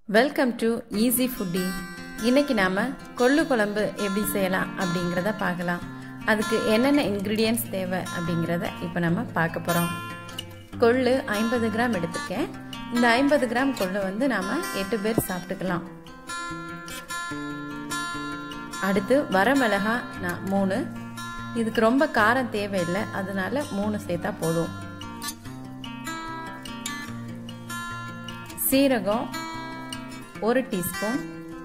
welcome to easy foodie இன்னைக்கு நாம கொள்ளு குழம்பு எப்படி செய்யலாம் அப்படிங்கிறத பார்க்கலாம் அதுக்கு என்னென்ன இன்க்ரீடியன்ஸ் தேவை அப்படிங்கிறத இப்போ நம்ம பார்க்க போகிறோம் கொள்ளு ஐம்பது கிராம் எடுத்திருக்கேன் இந்த ஐம்பது கிராம் கொள்ளு வந்து நாம எட்டு பேர் சாப்பிட்டுக்கலாம் அடுத்து வரமிளகா நான் மூணு இதுக்கு ரொம்ப காரம் தேவையில்லை அதனால மூணு சேர்த்தா போதும் சீரகம் ஒரு டீஸ்பூன்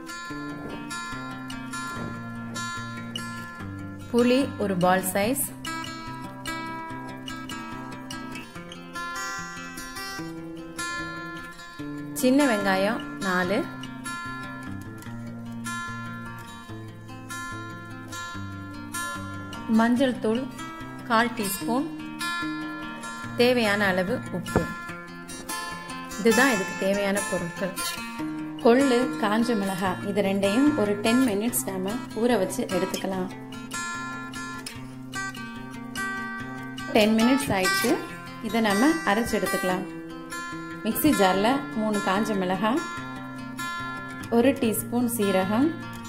புளி ஒரு பால் சைஸ் சின்ன வெங்காயம் நாலு மஞ்சள் தூள் கால் டீஸ்பூன் தேவையான அளவு உப்பு இதுதான் இதுக்கு தேவையான பொருட்கள் கொள்ளு காஞ்ச மிளகாய் இது ரெண்டையும் ஒரு டென் மினிட்ஸ் நாம ஊற வச்சு எடுத்துக்கலாம் டென் மினிட்ஸ் ஆயிடுச்சு இதை நம்ம அரைச்சி எடுத்துக்கலாம் மிக்சி ஜாரில் மூணு காஞ்ச மிளகாய் ஒரு டீஸ்பூன் சீரகம்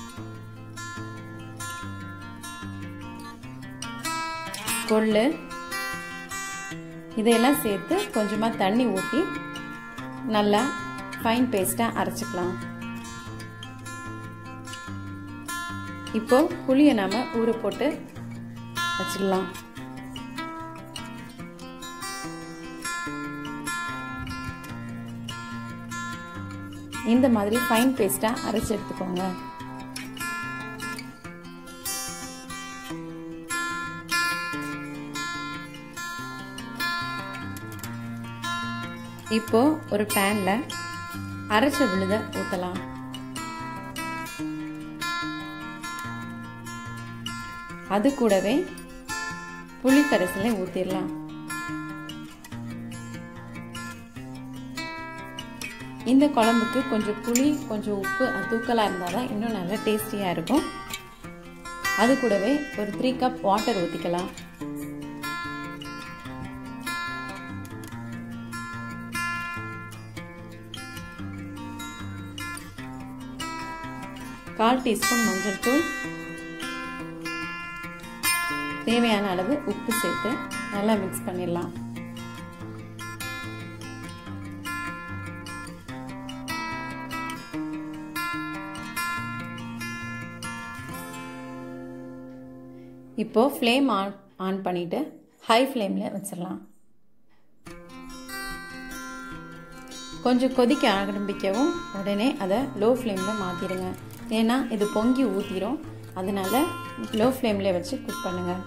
கொள்ளு இதையெல்லாம் சேர்த்து கொஞ்சமாக தண்ணி ஊற்றி நல்லா ஃபைன் பேஸ்ட்டாக அரைச்சிக்கலாம் இப்போ புளியை நாம் ஊற போட்டு வச்சிடலாம் இந்த மாதிரி ஃபைன் பேஸ்ட்டாக அரைச்சி எடுத்துக்கோங்க இப்போ ஒரு பேனில் அரைச்ச விழுத ஊற்றலாம் அது கூடவே புளி கரைசலை ஊற்றிடலாம் இந்த குழம்புக்கு கொஞ்சம் புளி கொஞ்சம் உப்பு தூக்கலாக இருந்தால் தான் இன்னும் நல்லா டேஸ்டியாக இருக்கும் அது கூடவே ஒரு த்ரீ கப் வாட்டர் ஊற்றிக்கலாம் கால் டீஸ்பூன் மஞ்சள் தூள் தேவையான அளவு உப்பு சேர்த்து நல்லா மிக்ஸ் பண்ணிடலாம் இப்போ ஃப்ளேம் ஆன் ஆன் பண்ணிட்டு ஹை ஃப்ளேமில் வச்சிடலாம் கொஞ்சம் கொதிக்க ஆரம்பிக்கவும் உடனே அதை லோ ஃப்ளேமில் மாற்றிடுங்க ஏன்னா இது பொங்கி ஊற்றிடும் அதனால் லோ ஃப்ளேமில் வச்சு குக் பண்ணுங்கள்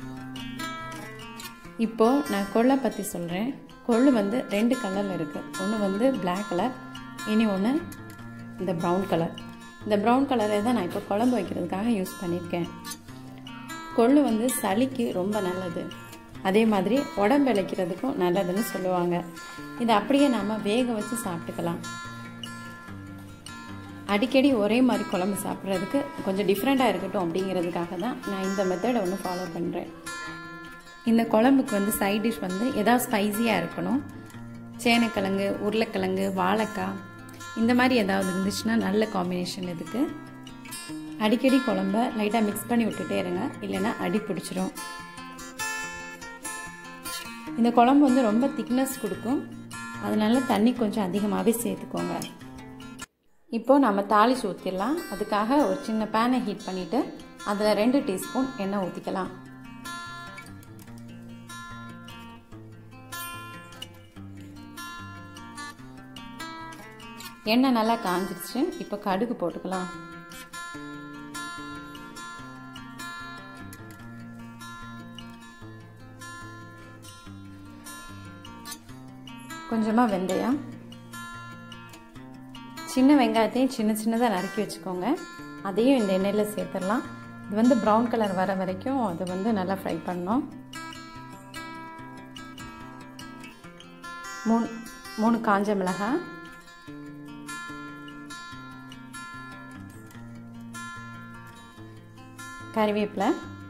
இப்போது நான் கொள்ளை பற்றி சொல்கிறேன் கொள்ளு வந்து ரெண்டு கலரில் இருக்குது ஒன்று வந்து பிளாக் கலர் இனி ஒன்று இந்த ப்ரௌன் கலர் இந்த ப்ரௌன் கலரை தான் நான் இப்போ குழம்பு வைக்கிறதுக்காக யூஸ் பண்ணியிருக்கேன் கொள்ளு வந்து சளிக்கு ரொம்ப நல்லது அதே மாதிரி உடம்பு இழைக்கிறதுக்கும் நல்லதுன்னு சொல்லுவாங்க இதை அப்படியே நாம் வேக வச்சு சாப்பிட்டுக்கலாம் அடிக்கடி ஒரே மாதிரி குழம்பு சாப்பிட்றதுக்கு கொஞ்சம் டிஃப்ரெண்ட்டாக இருக்கட்டும் அப்படிங்கிறதுக்காக தான் நான் இந்த மெத்தடை ஒன்று ஃபாலோ பண்ணுறேன் இந்த குழம்புக்கு வந்து சைட் டிஷ் வந்து எதாவது ஸ்பைஸியாக இருக்கணும் சேனக்கிழங்கு உருளைக்கிழங்கு வாழைக்காய் இந்த மாதிரி ஏதாவது இருந்துச்சுன்னா நல்ல காம்பினேஷன் இதுக்கு அடிக்கடி குழம்ப லைட்டாக மிக்ஸ் பண்ணி விட்டுட்டே இருங்க இல்லைன்னா அடி பிடிச்சிரும் இந்த குழம்பு வந்து ரொம்ப திக்னஸ் கொடுக்கும் அதனால தண்ணி கொஞ்சம் அதிகமாகவே சேர்த்துக்கோங்க இப்போது நம்ம தாளிச்சு ஊற்றிடலாம் அதுக்காக ஒரு சின்ன பேனை ஹீட் பண்ணிவிட்டு அதில் ரெண்டு டீஸ்பூன் எண்ணெய் ஊற்றிக்கலாம் எண்ணெய் நல்லா காஞ்சிருச்சு இப்போ கடுகு போட்டுக்கலாம் கொஞ்சமாக வெந்தயம் சின்ன வெங்காயத்தையும் சின்ன சின்னதாக நறுக்கி வச்சுக்கோங்க அதையும் இந்த எண்ணெயில் சேர்த்துடலாம் இது வந்து ப்ரௌன் கலர் வர வரைக்கும் அதை வந்து நல்லா ஃப்ரை பண்ணோம் மூணு மூணு காஞ்ச மிளகாய் கறிவேப்பிலை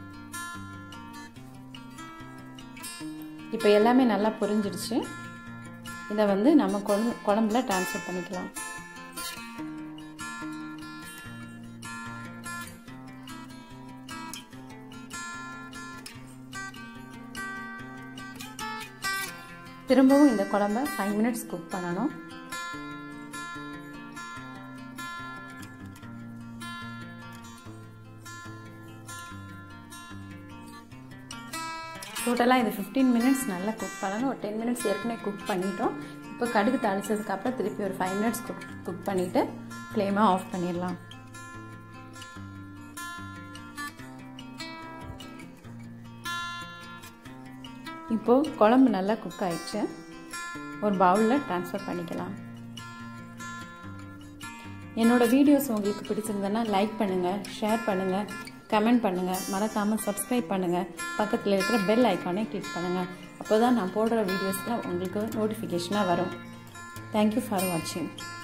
இப்போ எல்லாமே நல்லா புரிஞ்சிடுச்சு இதை வந்து நம்ம குழம்பு குழம்புல ட்ரான்ஸ்ஃபர் பண்ணிக்கலாம் திரும்பவும் இந்த குழம்ப ஃபைவ் மினிட்ஸ் குக் பண்ணணும் டோட்டலாக இது ஃபிஃப்டீன் மினிட்ஸ் நல்லா குக் பண்ணணும் ஒரு டென் மினிட்ஸ் ஏற்கனவே குக் பண்ணிட்டோம் இப்போ கடுகு தாளிச்சதுக்கப்புறம் திருப்பி ஒரு ஃபைவ் மினிட்ஸ் குக் குக் பண்ணிவிட்டு ஃப்ளேமை ஆஃப் பண்ணிடலாம் இப்போது குழம்பு நல்லா குக் ஆயிடுச்சு ஒரு பவுலில் ட்ரான்ஸ்ஃபர் பண்ணிக்கலாம் என்னோடய வீடியோஸ் உங்களுக்கு பிடிச்சிருந்தனா லைக் பண்ணுங்கள் ஷேர் பண்ணுங்கள் கமெண்ட் பண்ணுங்கள் மறக்காமல் சப்ஸ்கிரைப் பண்ணுங்கள் பக்கத்தில் இருக்கிற பெல் ஐக்கானை கிளிக் பண்ணுங்கள் அப்போ தான் நான் போடுற வீடியோஸில் உங்களுக்கு நோட்டிஃபிகேஷனாக வரும் தேங்க்யூ ஃபார் வாட்சிங்